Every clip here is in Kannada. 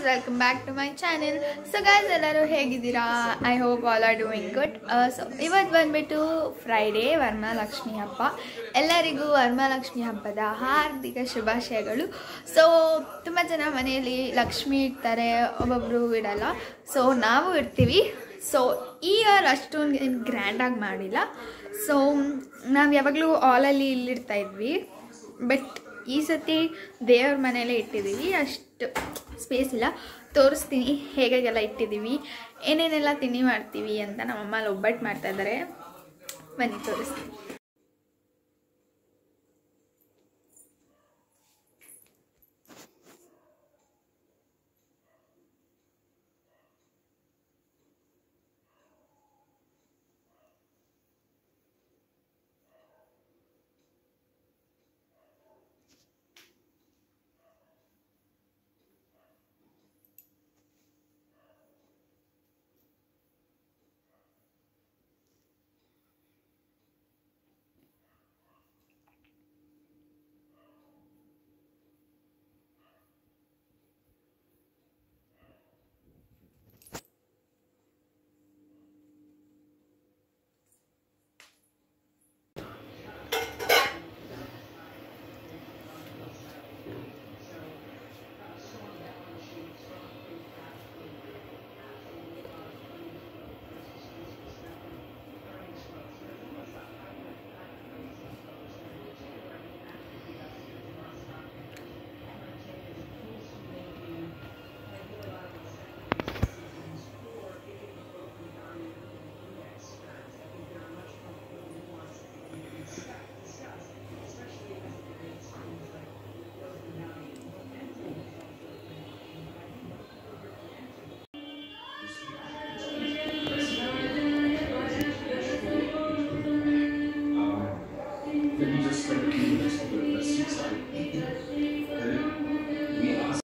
Welcome back to my channel so guys ಎಲ್ಲರೂ ಹೇಗಿದ್ದೀರಾ I hope all are doing good so ಇವತ್ತು ಬಂದ್ಬಿಟ್ಟು ಫ್ರೈಡೇ ವರಮಹಾಲಕ್ಷ್ಮಿ ಹಬ್ಬ ಎಲ್ಲರಿಗೂ ವರಮಹಾಲಕ್ಷ್ಮಿ ಹಬ್ಬದ ಹಾರ್ದಿಕ ಶುಭಾಶಯಗಳು ಸೊ ತುಂಬ ಜನ ಮನೆಯಲ್ಲಿ ಲಕ್ಷ್ಮಿ ಇಡ್ತಾರೆ ಒಬ್ಬೊಬ್ಬರು ಇಡಲ್ಲ ಸೊ ನಾವು ಇಡ್ತೀವಿ ಸೊ ಈ ಇಯರ್ ಅಷ್ಟೊಂದು ಗ್ರ್ಯಾಂಡಾಗಿ ಮಾಡಿಲ್ಲ ಸೊ ನಾವು ಯಾವಾಗಲೂ ಆಲಲ್ಲಿ ಇಲ್ಲಿಡ್ತಾ ಇದ್ವಿ ಬಟ್ ಈ ಸತಿ ದೇವ್ರ ಮನೆಯಲ್ಲೇ ಇಟ್ಟಿದ್ದೀವಿ ಅಷ್ಟು ಸ್ಪೇಸ್ ಇಲ್ಲ ತೋರಿಸ್ತೀನಿ ಹೇಗೆಲ್ಲ ಇಟ್ಟಿದ್ದೀವಿ ಏನೇನೆಲ್ಲ ತಿಂಡಿ ಮಾಡ್ತೀವಿ ಅಂತ ನಮ್ಮಮ್ಮ ಅಲ್ಲಿ ಒಬ್ಬಟ್ಟು ಮಾಡ್ತಾ ಇದ್ದಾರೆ ಬನ್ನಿ ತೋರಿಸ್ತೀನಿ Maybe just like a few minutes of the seat side. We ask.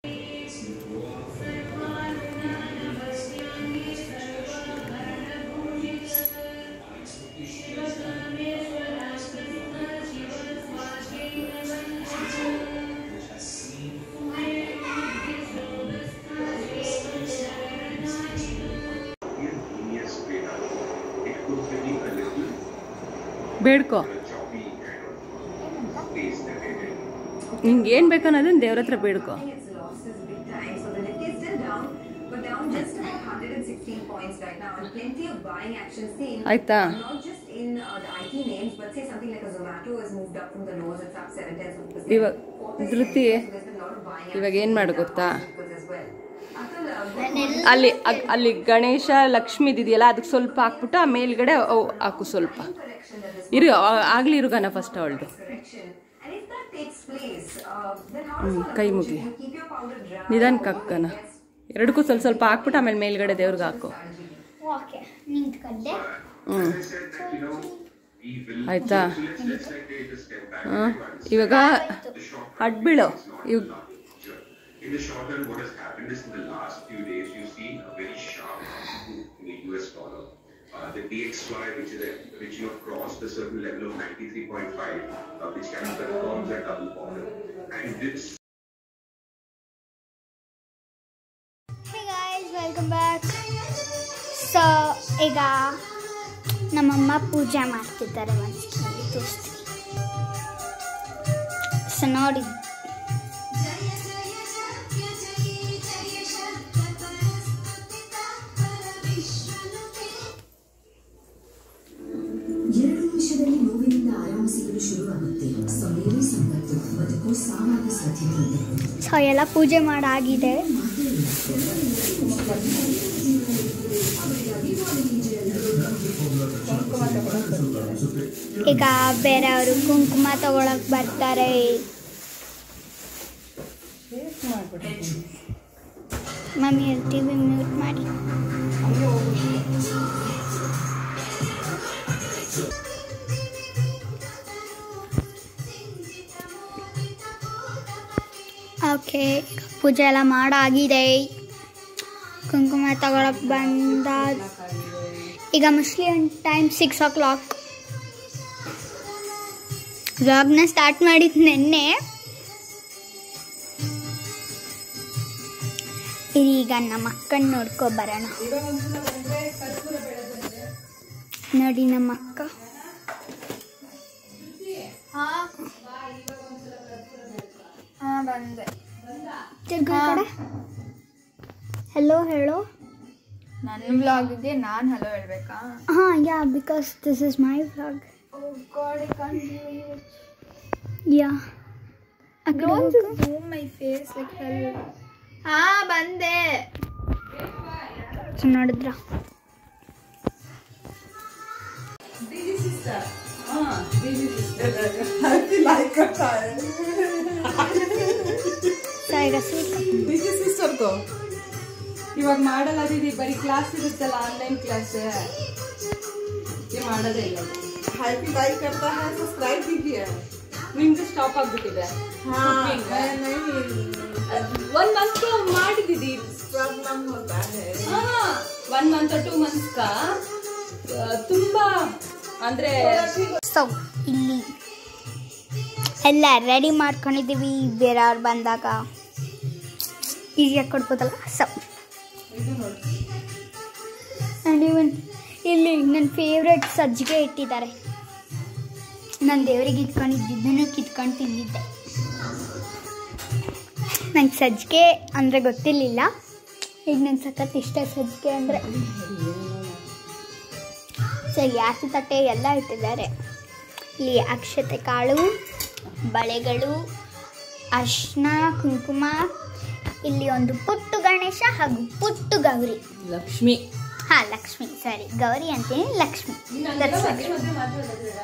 Genius data. It could be a little ಬೇಡ್ಕೊ choppy kind of taste that it is. ನಿಂಗೆ ಏನು ಬೇಕು ಅನ್ನೋದನ್ನ ದೇವ್ರ ಹತ್ರ ಬೇಡ್ಕೊ It's lost its big time, so the Nifty is still down, but down just about 116 points right now, and plenty of buying action seen. ಆಯ್ತಾ Not just in uh, the IT names, but say something like a Zomato has moved up from the lows. It's up seven tenths of a percent. ಇವಾಗ Fortis ಧೃತಿ, Energy, so there's been a lot of buying ಇವಾಗ action ಏನ್ ಮಾಡು in ಗೊತ್ತಾ? pharmaceuticals as well. Atul, uh, good morning. ಅಲ್ಲಿ ಅಗ್- ಅಲ್ಲಿ ಗಣೇಶ ಲಕ್ಷ್ಮಿ ಇದೆಯಲ್ಲ ಅದಕ್ಕೆ ಸ್ವಲ್ಪ ಹಾಕ್ಬಿಟ್ಟು ಆ ಮೇಲ್ಗಡೆ ಅವು ಹಾಕು ಸ್ವಲ್ಪ Correction that is ಇರು ಆ- ಆಗ್ಲಿ ಇರುಗನ ಫಸ್ಟ್ ಅವಳದು correction. And if that takes place, uh, then how hmm, does one ಕೈ approach ಮುಗಿ. it? You keep your powder dry. ನಿಧಾನಕ್ಕೆ ಹಾಕ್ಕನ ಎರಡಕ್ಕೂ ಸ್ವಲ್ಪ ಸ್ವಲ್ಪ ಹಾಕ್ಬಿಟ್ಟು ಆಮೇಲೆ ಮೇಲ್ಗಡೆ ದೇವ್ರಿಗೆ ಹಾಕು ಓಕೆ ನಿಂತ್ಕೊಂಡೆ ಹ್ಞೂ As I said that, you know, we will. ಆಯ್ತಾ So let's, let's like take a step back. ಹಾಂ everyone. ಇವಾಗ The short term ಅಡ್ಬೀಳು is not ಇವ್ the picture. In the short term, what has happened is in the last few days, you've seen a very sharp move in the US dollar. Uh, the DXY, which is a, which you have crossed a certain level of 93.5, uh, which kind of confirms a double bottom. And this hey guys welcome back so ಈಗ ನಮ್ಮಮ್ಮ ಪೂಜೆ ಮಾಡ್ತಿದ್ದಾರೆ ಒಂದ್ಸಲ ತೋರಿಸ್ತೀನಿ ಸೊ ನೋಡಿ ಎರಡು ನಿಮಿಷದಲ್ಲಿ ನೋವಿನಿಂದ ಆರಾಮ ಸಿಗಲು ಶುರುವಾಗುತ್ತೆ ಸಮಯವೇ ಸಂಪತ್ತು ಬದುಕು ಸಾವಾಗ ಸಾಧ್ಯತೆ ಇದೆ ಸೊ ಎಲ್ಲ ಪೂಜೆ ಮಾಡಾಗಿದೆ ಈಗ ಬೇರೆಯವರು ಕುಂಕುಮ ತಗೊಳಕ್ ಬರ್ತಾರೆ ಮಮ್ಮಿ ಟಿ ವಿ ಮ್ಯೂಟ್ ಮಾಡಿ ಓಕೆ ಈಗ ಪೂಜೆ ಎಲ್ಲ ಮಾಡಾಗಿದೆ ಕುಂಕುಮ ತಗೊಳಕ್ ಬಂದ ಈಗ Muslim time six o'clock ವ್ಲಾಗ್ನ ಸ್ಟಾರ್ಟ್ ಮಾಡಿದ್ದು ನಿನ್ನೆ ಈಗ ನಮ್ಮ ಅಕ್ಕನ ನೋಡ್ಕೊ ಬರೋಣ ನೋಡಿ ನಮ್ಮ ಅಕ್ಕ ಹಾ ಹಾ ಬಂದೆ ತಿರ್ಗಾ ಕಡೆ ಹೆಲೋ ಹೇಳೋ ನನ್ನ ವ್ಲಾಗ್ಗೆ ನಾನು ಹಲೋ ಹೇಳ್ಬೇಕಾ ಹಾಂ yeah because this is my vlog Oh God, I can't believe it. Yeah Don't just zoom my face like hell. ಹಾ ಬಂದೆ ನೋಡಿದ್ರ ಸೈಡ್ ಬಿಸಿ ಸಿಸ್ಟರ್ದು ಇವಾಗ ಮಾಡಲ್ಲ ದೀದಿ ಬರೀ ಕ್ಲಾಸ್ ಇರುತ್ತಲ್ಲ ಆನ್ಲೈನ್ ಕ್ಲಾಸ್ ಮಾಡೋದೇ ಇಲ್ಲ हाइपी लाइक करता है सब्सक्राइब कीजिए ನಿಮ್ದು ಸ್ಟಾಪ್ ಆಗ್ಬಿಟ್ಟಿದೆ हाँ Cooking. मैं नहीं ಒಂದ್ ಮಂತ್ ಮಾಡಿದೀವಿ प्रॉब्लम होता है ಒನ್ ಮಂತ್ ಟೂ ಮಂತ್ಸ್ ತುಂಬಾ ಅಂದ್ರೆ ಸೊ ಇಲ್ಲಿ ಎಲ್ಲ ರೆಡಿ ಮಾಡ್ಕೊಂಡಿದ್ದೀವಿ ಬೇರೆಯವ್ರು ಬಂದಾಗ ಈಗ ಕೊಡ್ಬೋದಲ್ಲ ಸೊ ಆ್ಯಂಡ್ ಇವನ್ ಇಲ್ಲಿ ನನ್ನ ಫೇವ್ರೆಟ್ ಸಜ್ಜಿಗೆ ಇಟ್ಟಿದ್ದಾರೆ ನಾನು ದೇವರಿಗೆ ಇಟ್ಕೊಂಡಿದ್ದನ್ನು ಕಿತ್ಕೊಂಡು ತಿಂದಿದ್ದೆ ನಂಗೆ ಸಜ್ಜಿಗೆ ಅಂದರೆ ಗೊತ್ತಿರಲಿಲ್ಲ ಈಗ ನಂಗೆ ಸಖತ್ ಇಷ್ಟ ಸಜ್ಜಿಗೆ ಅಂದರೆ ಸೊ ಯಾಸಿ ತಟ್ಟೆ ಎಲ್ಲ ಇಟ್ಟಿದ್ದಾರೆ ಇಲ್ಲಿ ಅಕ್ಷತೆ ಕಾಳು ಬಳೆಗಳು ಅರ್ಶಿನ ಕುಂಕುಮ ಇಲ್ಲಿ ಒಂದು ಪುಟ್ಟು ಗಣೇಶ ಹಾಗೂ ಪುಟ್ಟು ಗೌರಿ ಲಕ್ಷ್ಮಿ ಹಾ ಲಕ್ಷ್ಮಿ ಸಾರಿ ಗೌರಿ ಅಂತೀನಿ ಲಕ್ಷ್ಮಿ That's it.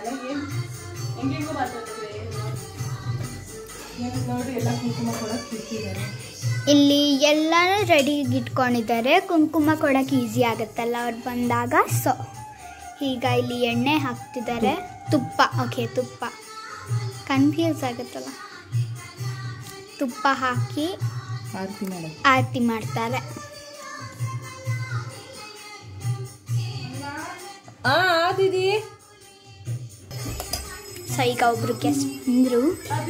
ನೋಡಿ ಎಲ್ಲ ಕುಂಕುಮ ಕೊಡಕ್ ಇಟ್ಟಿದ್ದಾರೆ ಇಲ್ಲಿ ಎಲ್ಲನೂ ರೆಡಿಗೆ ಇಟ್ಕೊಂಡಿದ್ದಾರೆ ಕುಂಕುಮ ಕೊಡೋಕೆ ಈಸಿ ಆಗುತ್ತಲ್ಲ ಅವ್ರು ಬಂದಾಗ ಸೊ ಈಗ ಇಲ್ಲಿ ಎಣ್ಣೆ ಹಾಕ್ತಿದ್ದಾರೆ ತುಪ್ಪ ಓಕೆ ತುಪ್ಪ ಕನ್ಫ್ಯೂಸ್ ಆಗುತ್ತಲ್ಲ ತುಪ್ಪ ಹಾಕಿ ಆರತಿ ಮಾಡೋದು ಆರತಿ ಮಾಡ್ತಾರೆ ಆ ದೀದಿ ಸೊ ಈಗ ಒಬ್ರು ಗೆಸ್ಟ್ ಬಂದರು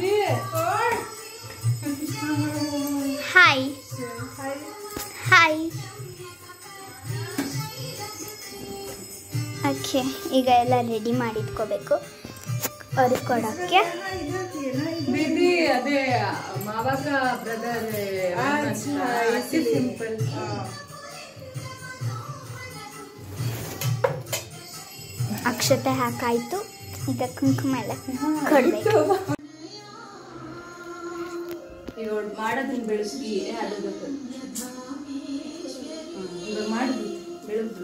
ಹಾಯ್ ಹಾಯ್ ಓಕೆ ಈಗ ಎಲ್ಲ ರೆಡಿ ಮಾಡಿ ಇಟ್ಕೋಬೇಕು ಅವ್ರಿಗೆ ಕೊಡೋಕ್ಕೆ ದೀದಿ ಅದೇ ಮಾವಾಗ ಬ್ರದರ್ अच्छा इसीलिए सिंपल ಅಕ್ಷತೆ ಹಾಕಾಯ್ತು ಈಗ ಕುಂಕುಮ ಎಲ್ಲ ಕೊಡಬೇಕು ಇವಾಗ ಮಾಡೋದನ್ನ ಬೆಳೆಸಿ ಅದು ಗೊತ್ತು ಇವಾಗ ಮಾಡಿದ್ವಿ ಬೆಳೆದ್ವಿ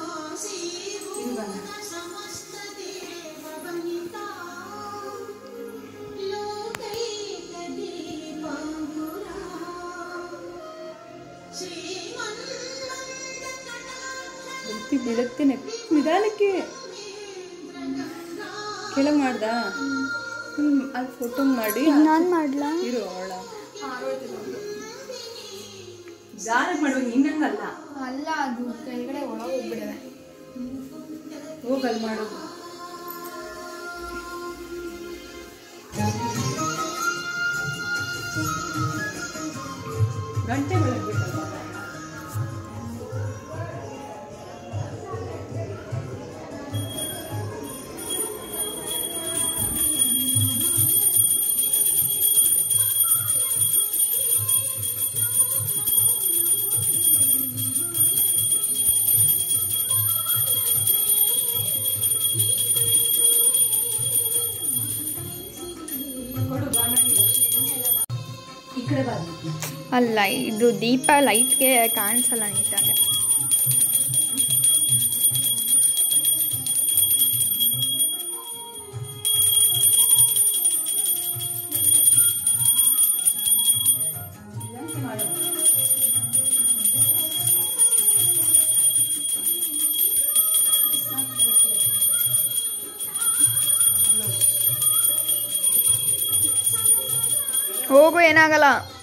ಬುತ್ತಿ ಬೀಳುತ್ತೇನೆ ನಿಧಾನಕ್ಕೆ ಕೆಳಗೆ ಮಾಡ್ದ ಹ್ಮ್ ಅಲ್ಲಿ ಫೋಟೋ ಮಾಡಿ ನಾನು ಮಾಡ್ಲಾ ಇರು ಅವಳ ಜಾರ ಮಾಡುವಾಗ ನಿನ್ನಂಗಲ್ಲ ಅಲ್ಲ ಅದು ಕೆಳಗಡೆ ಒಳಗೆ ಹೋಗ್ಬಿಡಿದೆ ಹೋಗಲ್ ಮಾಡೋದು ಗಂಟೆ ಬೆಳಗ್ಬೇಕಲ್ವ ಈ ಕಡೆ ಬಾ ಅಲ್ಲ ಇದು ದೀಪ ಲೈಟ್ಗೆ ಕಾಣಿಸಲ್ಲ ನೀಟಾಗಿ ನಿಧಾನಕ್ಕೆ ಮಾಡು ಹೋಗು ಏನಾಗಲ್ಲ